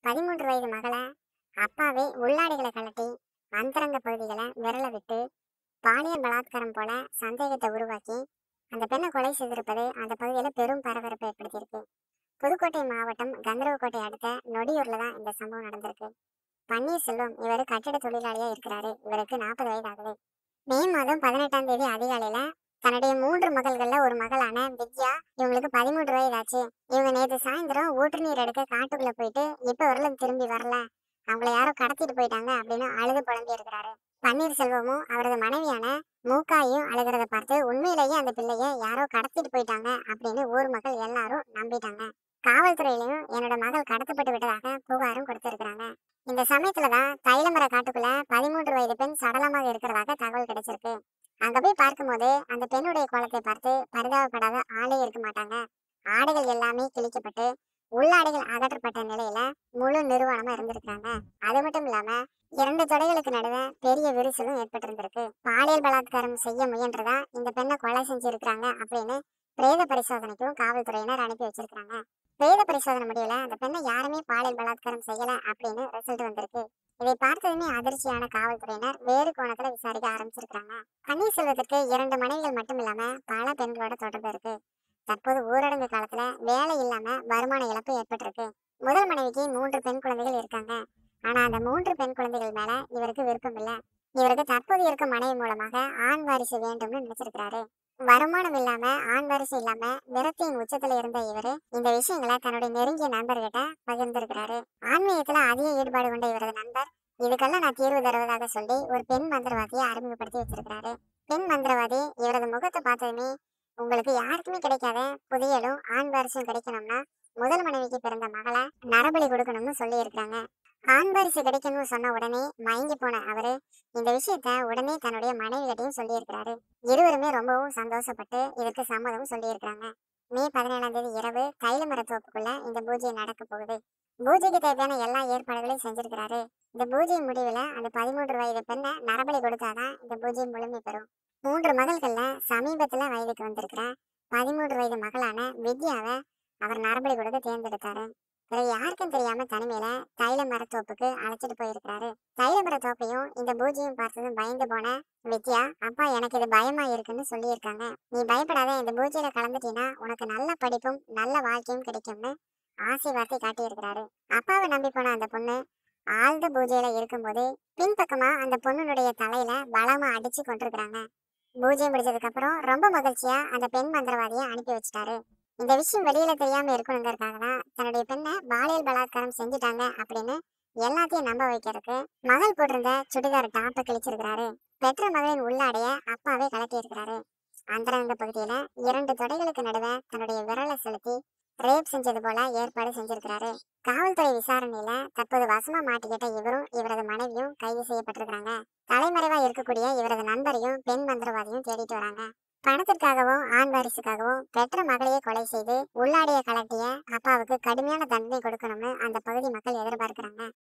பதிமூன்று வயது மகளை அப்பாவே உள்ளாடைகளை கழட்டி அந்தரங்க பகுதிகளை விரல விட்டு பாலியல் பலாத்காரம் போல சந்தேகத்தை உருவாக்கி அந்த பெண்ணை கொலை செய்திருப்பது அந்த பகுதியில் பெரும் பரபரப்பை ஏற்படுத்தியிருக்கு புதுக்கோட்டை மாவட்டம் கந்தரவக்கோட்டை அடுத்த நொடியூர்ல தான் இந்த சம்பவம் நடந்திருக்கு பன்னீர்செல்வம் இவர் கட்டிட தொழிலாளியா இருக்கிறாரு இவருக்கு நாற்பது வயது ஆகுது மே மாதம் பதினெட்டாம் தேதி அதிகாலையில தன்னுடைய மூன்று மகள்கள்ல ஒரு மகளான வித்யா இவங்களுக்கு பதிமூன்று வயது ஆச்சு இவங்க நேற்று சாயந்தரம் ஊற்று நீர் எடுக்க காட்டுக்குள்ள போயிட்டு இப்ப வரலும் திரும்பி வரல அவங்கள யாரோ கடத்திட்டு போயிட்டாங்க அப்படின்னு அழுது புலம்பி இருக்கிறாரு பன்னீர்செல்வமும் அவரது மனைவியான மூக்காயும் அழுகிறத பார்த்து உண்மையிலேயே அந்த பிள்ளைய யாரோ கடத்திட்டு போயிட்டாங்க அப்படின்னு ஊர் மக்கள் எல்லாரும் நம்பிட்டாங்க காவல்துறையிலையும் என்னோட மகள் கடத்தப்பட்டு விட்டதாக புகாரும் கொடுத்திருக்கிறாங்க இந்த சமயத்துலதான் தைலமர காட்டுக்குள்ள பதிமூன்று வயது பெண் சடலமாக இருக்கிறதாக தகவல் கிடைச்சிருக்கு அங்க போய் பார்க்கும்போது அந்த பெண்ணுடைய கோலத்தை பார்த்து பரிதாபப்படாத ஆளே இருக்க மாட்டாங்க ஆடைகள் எல்லாமே கிழிக்கப்பட்டு உள்ளாடைகள் அகற்றப்பட்ட நிலையில முழு நிறுவனமா இருந்திருக்காங்க அது மட்டும் இல்லாம இரண்டு தொடைகளுக்கு நடுவே பெரிய விரிசலும் ஏற்பட்டிருந்திருக்கு பாலியல் பலாத்காரம் செய்ய முயன்றதா இந்த பெண்ணை கொலை செஞ்சிருக்காங்க அப்படின்னு பிரேத பரிசோதனைக்கும் காவல்துறையினர் அனுப்பி வச்சிருக்காங்க பிரேத பரிசோதனை முடியல அந்த பெண்ணை யாருமே பாலியல் பலாத்காரம் செய்யல அப்படின்னு ரிசல்ட் வந்திருக்கு இதை பார்த்ததுமே அதிர்ச்சியான காவல்துறையினர் வேறு கோணத்துல விசாரிக்க ஆரம்பிச்சிருக்காங்க பன்னீர்செல்வத்திற்கு இரண்டு மனைவிகள் மட்டும் இல்லாம பல பெண்களோட தொடர்பு இருக்கு தற்போது ஊரடங்கு காலத்துல வேலை இல்லாம வருமான இழப்பு ஏற்பட்டிருக்கு முதல் மனைவிக்கு மூன்று பெண் குழந்தைகள் இருக்காங்க ஆனா அந்த மூன்று பெண் குழந்தைகள் மேல இவருக்கு விருப்பம் இல்ல இவருக்கு தற்போது இருக்கும் மனைவி மூலமாக ஆண் வாரிசு வேண்டும்னு நினைச்சிருக்கிறாரு வருமானம் இல்லாம ஆண் வாரிசு இல்லாம விரக்தியின் உச்சத்துல இருந்த இவரு இந்த விஷயங்களை தன்னுடைய நெருங்கிய நண்பர்கிட்ட பகிர்ந்திருக்கிறாரு ஆன்மீகத்துல அதிக ஈடுபாடு கொண்ட இவரது நண்பர் இதுக்கெல்லாம் நான் தீர்வு தருவதாக சொல்லி ஒரு பெண் மந்திரவாதியை அறிமுகப்படுத்தி வச்சிருக்கிறாரு பெண் மந்திரவாதி இவரது முகத்தை பார்த்ததுமே உங்களுக்கு யாருக்குமே கிடைக்காத புதியலும் ஆண் வாரிசும் கிடைக்கணும்னா முதல் மனைவிக்கு பிறந்த மகளை நரபலி கொடுக்கணும்னு சொல்லி இருக்காங்க ஆண் வாரிசு கிடைக்கணும்னு சொன்ன உடனே மயங்கி போன அவரு இந்த விஷயத்த உடனே தன்னுடைய மனைவிகிட்டையும் சொல்லியிருக்கிறாரு இருவருமே ரொம்பவும் சந்தோஷப்பட்டு இதுக்கு சம்மதம் சொல்லியிருக்காங்க மே பதினேழாம் தேதி இரவு தைல மரத்தோப்புக்குள்ள இந்த பூஜை நடக்க போகுது பூஜைக்கு தேவையான எல்லா ஏற்பாடுகளையும் செஞ்சிருக்கிறாரு இந்த பூஜை முடிவுல அந்த பதிமூன்று வயது பெண்ணை நரபலி கொடுத்தாதான் இந்த பூஜை முழுமை பெறும் மூன்று மகள்கள்ல சமீபத்துல வயதுக்கு வந்திருக்கிற பதிமூன்று வயது மகளான வித்யாவை அவர் நரபலி கொடுக்க தேர்ந்தெடுத்தாரு பிறகு யாருக்கும் தெரியாம தனிமையில தைல மரத்தோப்புக்கு அழைச்சிட்டு போயிருக்கிறாரு தைல மரத்தோப்பையும் இந்த பூஜையும் பார்த்ததும் பயந்து போன வித்யா அப்பா எனக்கு இது பயமா இருக்குன்னு சொல்லியிருக்காங்க நீ பயப்படாத இந்த பூஜையில கலந்துட்டீன்னா உனக்கு நல்ல படிப்பும் நல்ல வாழ்க்கையும் கிடைக்கும்னு ஆசை வார்த்தை காட்டியிருக்கிறாரு அப்பாவை நம்பி போன அந்த பொண்ணு ஆழ்ந்த பூஜையில இருக்கும்போது பின்பக்கமா அந்த பொண்ணுடைய தலையில பலமா அடிச்சு கொண்டிருக்கிறாங்க பூஜை முடிஞ்சதுக்கு அப்புறம் ரொம்ப மகிழ்ச்சியா அந்த பெண் மந்திரவாதியை அனுப்பி வச்சிட்டாரு இந்த விஷயம் வெளியில தெரியாம இருக்கணுங்கிறதுக்காக தான் தன்னுடைய பெண்ணை பாலியல் பலாத்காரம் செஞ்சுட்டாங்க அப்படின்னு எல்லாத்தையும் நம்ப வைக்கிறதுக்கு மகள் போட்டிருந்த சுடிதார் டாப்பை கிழிச்சிருக்கிறாரு பெற்ற மகளின் உள்ளாடைய அப்பாவே கலட்டி இருக்கிறாரு அந்தரங்க பகுதியில இரண்டு தொடைகளுக்கு நடுவே தன்னுடைய விரலை செலுத்தி ரேப் செஞ்சது போல ஏற்பாடு செஞ்சிருக்கிறாரு காவல்துறை விசாரணையில தற்போது வசமா மாட்டிக்கிட்ட இவரும் இவரது மனைவியும் கைது செய்யப்பட்டிருக்கிறாங்க தலைமறைவா இருக்கக்கூடிய இவரது நண்பரையும் பெண் மந்திரவாதியும் தேடிட்டு வராங்க பணத்திற்காகவும் ஆண் வாரிசுக்காகவும் பெற்ற மகளையே கொலை செய்து உள்ளாடைய கலட்டிய அப்பாவுக்கு கடுமையான தண்டனை கொடுக்கணும்னு அந்த பகுதி மக்கள் எதிர்பார்க்கிறாங்க